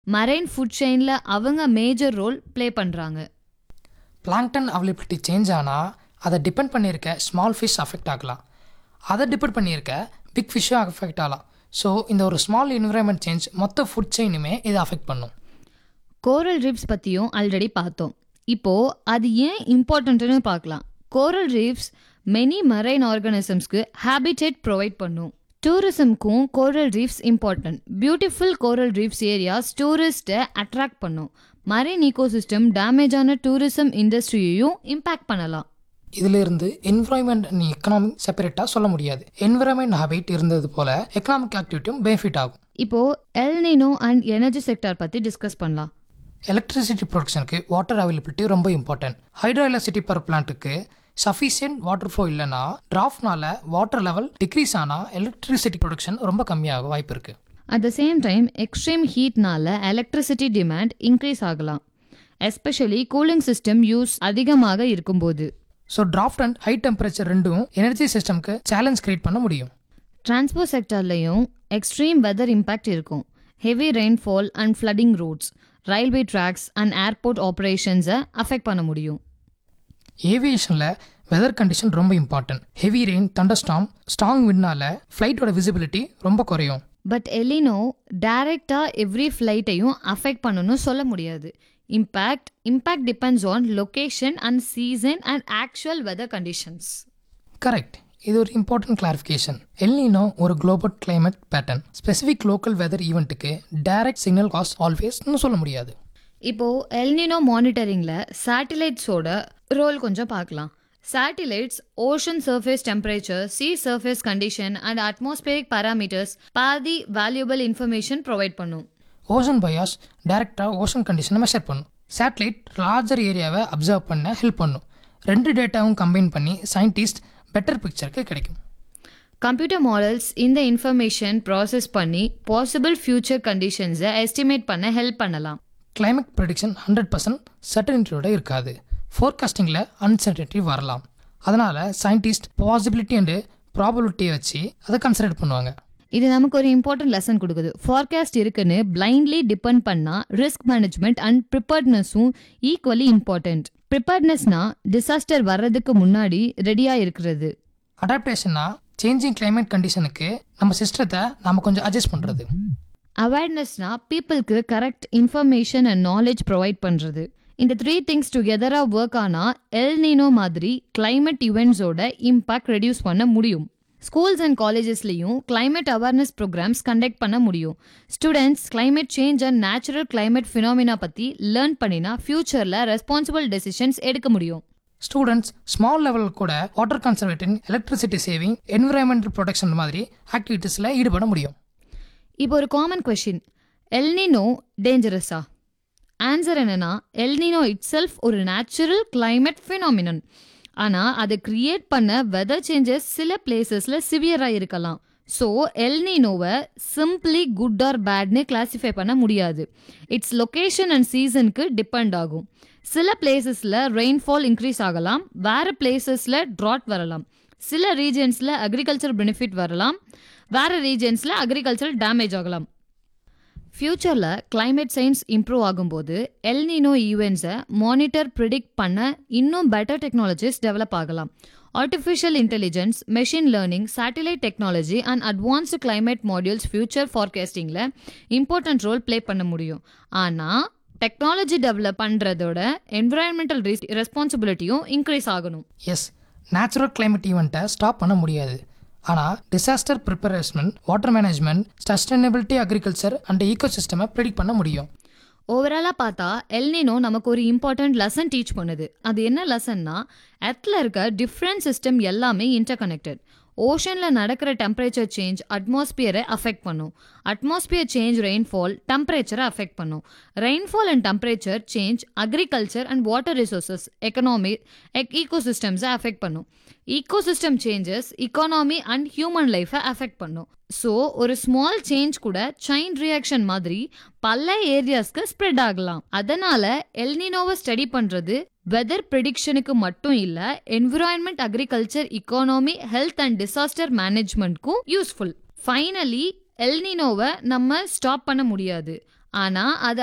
marine food செயினில் அவங்க major role play பண்ணுறாங்க பிளாங்டன் அவைலபிலிட்டி சேஞ்ச் ஆனால் அதை டிபெண்ட் பண்ணியிருக்க ஸ்மால் ஃபிஷ் அஃபெக்ட் ஆகலாம் அதை டிபெண்ட் பண்ணியிருக்க பிக் ஃபிஷ்ஷும் அஃபெக்ட் ஆகலாம் ஸோ இந்த ஒரு ஸ்மால் என்விரான்மெண்ட் சேஞ்ச் மொத்த ஃபுட் செயினுமே இதை அஃபெக்ட் பண்ணும் கோரல் ரீஃப்ஸ் பற்றியும் ஆல்ரெடி பார்த்தோம் இப்போது அது ஏன் இம்பார்ட்டன்ட்னு பார்க்கலாம் கோரல் ரீஃப்ஸ் மெனி மரைன் ஆர்கானிசம்ஸ்க்கு ஹேபிடேட் ப்ரொவைட் பண்ணும் டூரிசம்க்கும் coral reefs important beautiful coral reefs areas டூரிஸ்ட்டை அட்ராக்ட் பண்ணும் மரைன் ஈகோசிஸ்டம் டேமேஜ் ஆன டூரிசம் இண்டஸ்ட்ரியையும் இம்பேக்ட் பண்ணலாம் இதிலிருந்து என்விரான்மெண்ட் அண்ட் எக்கனாமிக் செப்பரேட்டாக சொல்ல முடியாது என்விரான்மெண்ட் ஹேபிட் இருந்தது போல எக்கனாமிக் ஆக்டிவிட்டியும் பெனிஃபிட் ஆகும் இப்போது எல்னினோ அண்ட் எனர்ஜி செக்டார் பற்றி டிஸ்கஸ் பண்ணலாம் எலக்ட்ரிசிட்டி ப்ரொடக்ஷனுக்கு வாட்டர் அவைலபிலிட்டி ரொம்ப இம்பார்ட்டன்ட் ஹைட்ரோ எலக்ட்ரிசிட்டி பவர் பிளான்ட்டுக்கு சஃபிஷியன்ட் வாட்டர் ஃப்ளோ இல்லைன்னா டிராஃப்ட்னால வாட்டர் லெவல் டிக்ரீஸ் ஆனால் எலக்ட்ரிசிட்டி ப்ரொடக்ஷன் ரொம்ப கம்மியாக வாய்ப்பு இருக்குது at the same time extreme ஹீட்னால எலக்ட்ரிசிட்டி டிமாண்ட் இன்க்ரீஸ் ஆகலாம் எஸ்பெஷலி கூலிங் சிஸ்டம் யூஸ் அதிகமாக இருக்கும்போது so drought and high temperature ரெண்டும் எனர்ஜி சிஸ்டம்க்கு சேலஞ்ச் கிரியேட் பண்ண முடியும் டிரான்ஸ்போர்ட் செக்டர்லையும் எக்ஸ்ட்ரீம் வெதர் இம்பேக்ட் இருக்கும் heavy rainfall and flooding routes railway tracks and airport ஆப்ரேஷன்ஸை அஃபெக்ட் பண்ண முடியும் ஏவியேஷனில் வெதர் கண்டிஷன் ரொம்ப important heavy rain thunderstorm strong வின்னால ஃப்ளைட்டோட விசிபிலிட்டி ரொம்ப குறையும் பட் எலினோ டைரெக்டாக எவ்ரி ஃப்ளைட்டையும் அஃபெக்ட் பண்ணணும்னு சொல்ல முடியாது impact impact depends on location and season and actual weather conditions correct இது ஒரு இம்பார்ட்டன்ட் கிளாரிஃபிகேஷன் எல்னினோ ஒரு global climate pattern specific local weather ஈவெண்ட்டுக்கு டைரக்ட் சிக்னல் காஸ்ட் ஆல்வேஸ்னு சொல்ல முடியாது இப்போது எல்னினோ மானிட்டரிங்கில் சேட்டிலைட்ஸோட ரோல் கொஞ்சம் பார்க்கலாம் satellites ocean surface temperature sea surface condition and atmospheric parameters பாதி வேல்யூபிள் இன்ஃபர்மேஷன் ப்ரொவைட் பண்ணும் ஓஷன் பயாஸ் டைரெக்டாக ஓஷன் கண்டிஷனை மெஷர் பண்ணும் சேட்டலைட் லார்ஜர் ஏரியாவை அப்சர்வ் பண்ண ஹெல்ப் பண்ணும் ரெண்டு டேட்டாவும் கம்பைன் பண்ணி சயின்டிஸ்ட் பெட்டர் பிக்சருக்கு கிடைக்கும் கம்ப்யூட்டர் மாடல்ஸ் இந்த இன்ஃபர்மேஷன் ப்ராசஸ் பண்ணி பாசிபிள் ஃபியூச்சர் கண்டிஷன்ஸை எஸ்டிமேட் பண்ண ஹெல்ப் பண்ணலாம் climate ப்ரெடிக்ஷன் ஹண்ட்ரட் பர்சன்ட் சர்டனிட்டியோட இருக்காது ஃபோர்காஸ்டிங்கில் அன்சர்டனிட்டி வரலாம் அதனால் சயின்டிஸ்ட் பாசிபிலிட்டி அண்டு ப்ராபபிலிட்டியை வச்சு அதை கன்சிடர் பண்ணுவாங்க இது நமக்கு ஒரு இம்பார்ட்டன்ட் லெசன் கொடுக்குது ஃபார்காஸ்ட் இருக்குன்னு பிளைண்ட்லி டிபெண்ட் பண்ணா ரிஸ்க் மேனேஜ்மெண்ட் அண்ட் ப்ரிப்பேர்ட்னஸும் ஈக்குவலி இம்பார்ட்டன்ட் ப்ரிப்பேர்ட்னஸ்னா டிசாஸ்டர் வர்றதுக்கு முன்னாடி ரெடியாக இருக்கிறது அடாப்டேஷன்னா சேஞ்சிங் climate கண்டிஷனுக்கு நம்ம சிஸ்டத்தை நம்ம கொஞ்சம் அட்ஜஸ்ட் பண்ணுறது அவேர்னஸ்னா பீப்புளுக்கு correct information and knowledge provide பண்ணுறது இந்த த்ரீ திங்ஸ் டுகெதராக ஒர்க் ஆனால் எல்னினோ மாதிரி climate இவெண்ட்ஸோட இம்பாக்ட் ரெடியூஸ் பண்ண முடியும் ஸ்கூல்ஸ் அண்ட் காலேஜஸ்லையும் climate அவேர்னஸ் ப்ரோக்ராம்ஸ் கண்டக்ட் பண்ண முடியும் students climate change and natural climate phenomena பற்றி லேர்ன் பண்ணினா ஃப்யூச்சரில் ரெஸ்பான்சிபிள் டெசிஷன்ஸ் எடுக்க முடியும் ஸ்டூடெண்ட்ஸ் ஸ்மால் லெவலில் கூட water conservating electricity saving environmental protection மாதிரி ஆக்டிவிட்டீஸில் ஈடுபட முடியும் இப்போ ஒரு காமன் கொஷின் எல்னினோ டேஞ்சரஸா ஆன்சர் என்னன்னா எல்னினோ இட் செல்ஃப் ஒரு நேச்சுரல் climate phenomenon ஆனால் அதை கிரியேட் பண்ண வெதர் சேஞ்சஸ் சில பிளேசஸில் சிவியராக இருக்கலாம் ஸோ எல்னினோவை சிம்பிளி குட் ஆர் பேட்னு கிளாஸிஃபை பண்ண முடியாது இட்ஸ் லொக்கேஷன் அண்ட் சீசனுக்கு டிபெண்ட் ஆகும் சில பிளேசஸில் ரெயின்ஃபால் இன்க்ரீஸ் ஆகலாம் வேறு பிளேசஸில் ட்ராட் வரலாம் சில ரீஜன்ஸில் அக்ரிகல்ச்சர் பெனிஃபிட் வரலாம் வேறு ரீஜன்ஸில் அக்ரிகல்ச்சர் டேமேஜ் ஆகலாம் ஃப்யூச்சரில் climate சயின்ஸ் இம்ப்ரூவ் ஆகும்போது எல்னினோ ஈவெண்ட்ஸை மானிட்டர் ப்ரிடிக்ட் பண்ண இன்னும் பெட்டர் டெக்னாலஜிஸ் டெவலப் ஆகலாம் artificial intelligence machine learning satellite technology and advanced climate modules future ஃபார்காஸ்டிங்கில் இம்பார்ட்டன்ட் ரோல் ப்ளே பண்ண முடியும் ஆனால் டெக்னாலஜி டெவலப் பண்ணுறதோட என்விரான்மெண்டல் ரெஸ்பான்சிபிலிட்டியும் இன்க்ரீஸ் ஆகணும் எஸ் நேச்சுரல் climate ஈவெண்ட்டை ஸ்டாப் பண்ண முடியாது ஆனால் disaster preparedness water management sustainability agriculture and eco சிஸ்டமை ப்ரிடிக் பண்ண முடியும் ஓவராலாக பார்த்தா எல்னினோ நமக்கு ஒரு இம்பார்ட்டன்ட் லெசன் டீச் பண்ணுது அது என்ன லெசன்னா எர்த்தில் இருக்க டிஃப்ரெண்ட் சிஸ்டம் எல்லாமே இன்டர் கனெக்டட் ஓஷனில் நடக்கிற டெம்பரேச்சர் சேஞ்ச் அட்மாஸ்பியரை அஃபெக்ட் பண்ணும் அட்மாஸ்பியர் சேஞ்ச் ரெயின்ஃபால் டெம்பரேச்சரை அஃபெக்ட் பண்ணும் rainfall and temperature change agriculture and water resources economy ஈகோசிஸ்டம்ஸை அஃபெக்ட் பண்ணும் ecosystem changes economy and human லைஃபை அஃபெக்ட் பண்ணும் ஸோ ஒரு ஸ்மால் சேஞ்ச் கூட செயின் ரியாக்ஷன் மாதிரி பல ஏரியாஸ்க்கு ஸ்ப்ரெட் ஆகலாம் அதனால எல்னினோவை ஸ்டடி பண்றது வெதர் ப்ரிடிக்ஷனுக்கு மட்டும் இல்ல environment agriculture economy health and disaster மேனேஜ்மெண்ட்க்கும் யூஸ்ஃபுல் ஃபைனலி எல்னினோவை நம்ம ஸ்டாப் பண்ண முடியாது ஆனால் அது